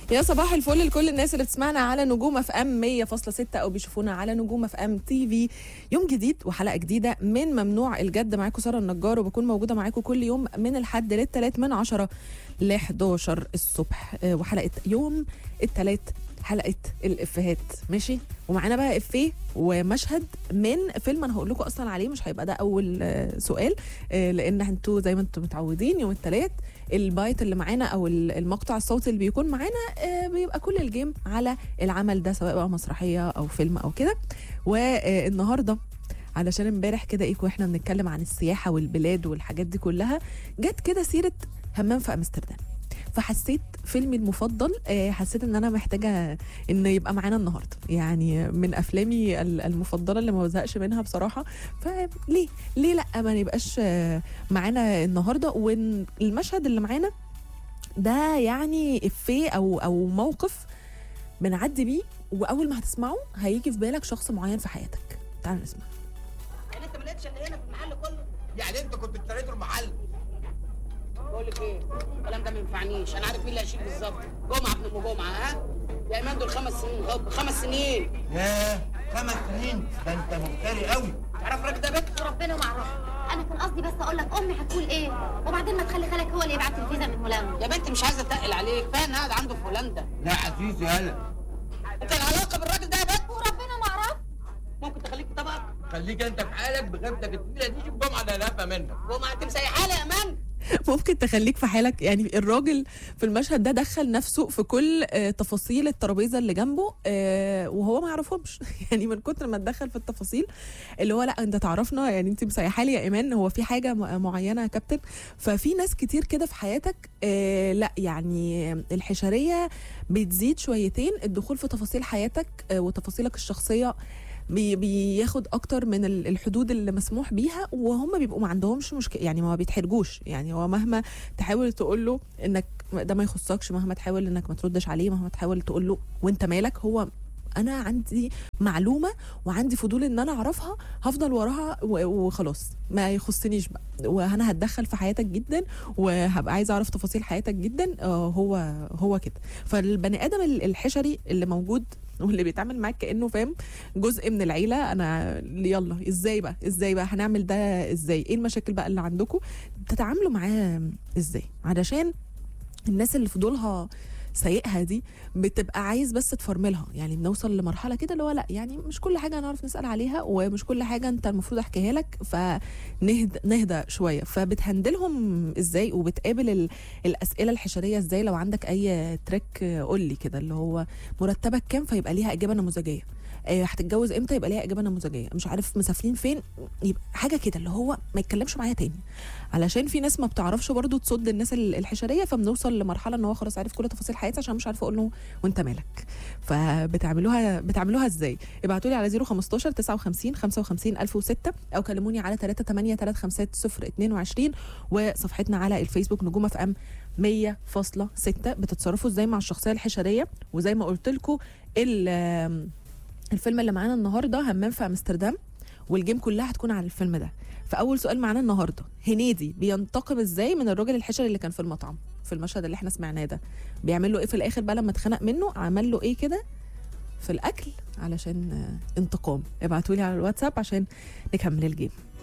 يا صباح الفل لكل الناس اللي بتسمعنا على نجوم اف ام 100.6 او بيشوفونا على نجوم اف ام تي في يوم جديد وحلقه جديده من ممنوع الجد معاكم ساره النجار وبكون موجوده معاكم كل يوم من الحد للثلاث من 10 ل 11 الصبح آه، وحلقه يوم الثلاث حلقه الافيهات ماشي ومعانا بقى افيه ومشهد من فيلم انا هقول لكم اصلا عليه مش هيبقى ده اول آه، سؤال آه، لان انتوا زي ما انتم متعودين يوم الثلاث البايت اللي معانا او ال- المقطع الصوتي اللي بيكون معانا آه، بيبقى كل الجيم على العمل ده سواء بقى مسرحيه او فيلم او كده والنهارده علشان امبارح كده ايه واحنا بنتكلم عن السياحه والبلاد والحاجات دي كلها جت كده سيره همام في امستردام فحسيت فيلمي المفضل آه، حسيت ان انا محتاجه ان يبقى معانا النهارده يعني من افلامي ال- المفضله اللي ما بزهقش منها بصراحه فليه ليه لا ما نبقاش آه، معانا النهارده والمشهد اللي معانا ده يعني افيه او او موقف بنعدي بيه واول ما هتسمعه هيجي في بالك شخص معين في حياتك تعال نسمع يعني انت ما لقيتش الا هنا في المحل كله يعني انت كنت اشتريته المحل بقول لك ايه الكلام ده ما ينفعنيش انا عارف مين اللي هيشيل بالظبط جمعه ابن ام جمعه ها يا ايمان دول خمس سنين غب خمس سنين ياه خمس سنين ده انت مفتري قوي تعرف الراجل ده بك ربنا ما اعرف انا كان قصدي بس اقول لك امي هتقول ايه وبعدين ما تخلي خالك هو اللي يبعت الفيزا من هولندا يا بنت مش عايزه اتقل عليك فاهم قاعد عنده في هولندا لا عزيزي هلا انت العلاقه بالراجل ده يا بك وربنا ما اعرف ممكن تخليك في طبقك خليك انت في حالك بغيبتك التقيله دي شوف جمعه ده لافه منك جمعه تمسي حالي يا امان ممكن تخليك في حالك يعني الراجل في المشهد ده دخل نفسه في كل آه، تفاصيل الترابيزه اللي جنبه آه، وهو ما يعرفهمش يعني من كتر ما اتدخل في التفاصيل اللي هو لا انت تعرفنا يعني انت مسيحه لي يا ايمان هو في حاجه م- معينه يا كابتن ففي ناس كتير كده في حياتك آه، لا يعني الحشريه بتزيد شويتين الدخول في تفاصيل حياتك آه، وتفاصيلك الشخصيه بي بياخد اكتر من ال- الحدود اللي مسموح بيها وهم بيبقوا ما عندهمش مشكله يعني ما بيتحرجوش يعني هو مهما تحاول تقول له انك ده ما يخصكش مهما تحاول انك ما تردش عليه مهما تحاول تقول له وانت مالك هو انا عندي معلومه وعندي فضول ان انا اعرفها هفضل وراها و- وخلاص ما يخصنيش بقى وانا هتدخل في حياتك جدا وهبقى عايزه اعرف تفاصيل حياتك جدا آه، هو هو كده فالبني ادم ال- الحشري اللي موجود واللي بيتعامل معاك كانه فاهم جزء من العيله انا يلا ازاي بقى ازاي بقى هنعمل ده ازاي ايه المشاكل بقى اللي عندكم تتعاملوا معاه ازاي علشان الناس اللي فضولها سايقها دي بتبقى عايز بس تفرملها يعني بنوصل لمرحله كده اللي هو لا يعني مش كل حاجه هنعرف نسال عليها ومش كل حاجه انت المفروض احكيها لك فنهدى نهدى شويه فبتهندلهم ازاي وبتقابل ال- الاسئله الحشريه ازاي لو عندك اي تريك قول لي كده اللي هو مرتبك كام فيبقى ليها اجابه نموذجيه آه، هتتجوز امتى يبقى ليها اجابه نموذجيه مش عارف مسافرين فين يبقى حاجه كده اللي هو ما يتكلمش معايا تاني علشان في ناس ما بتعرفش برضو تصد الناس ال- الحشريه فبنوصل لمرحله ان هو خلاص عارف كل تفاصيل حياتي عشان مش عارفه اقول له وانت مالك فبتعملوها بتعملوها ازاي ابعتوا لي على 015 59 55 1006 او كلموني على 38 350 022 وصفحتنا على الفيسبوك نجوم اف ام 100.6 بتتصرفوا ازاي مع الشخصيه الحشريه وزي ما قلت لكم الفيلم اللي معانا النهارده همام في امستردام والجيم كلها هتكون على الفيلم ده فاول سؤال معانا النهارده هنيدي بينتقم ازاي من الراجل الحشري اللي كان في المطعم في المشهد اللي احنا سمعناه ده بيعمل له ايه في الاخر بقى لما اتخنق منه عمل له ايه كده في الاكل علشان آه، انتقام ابعتوا لي على الواتساب عشان نكمل الجيم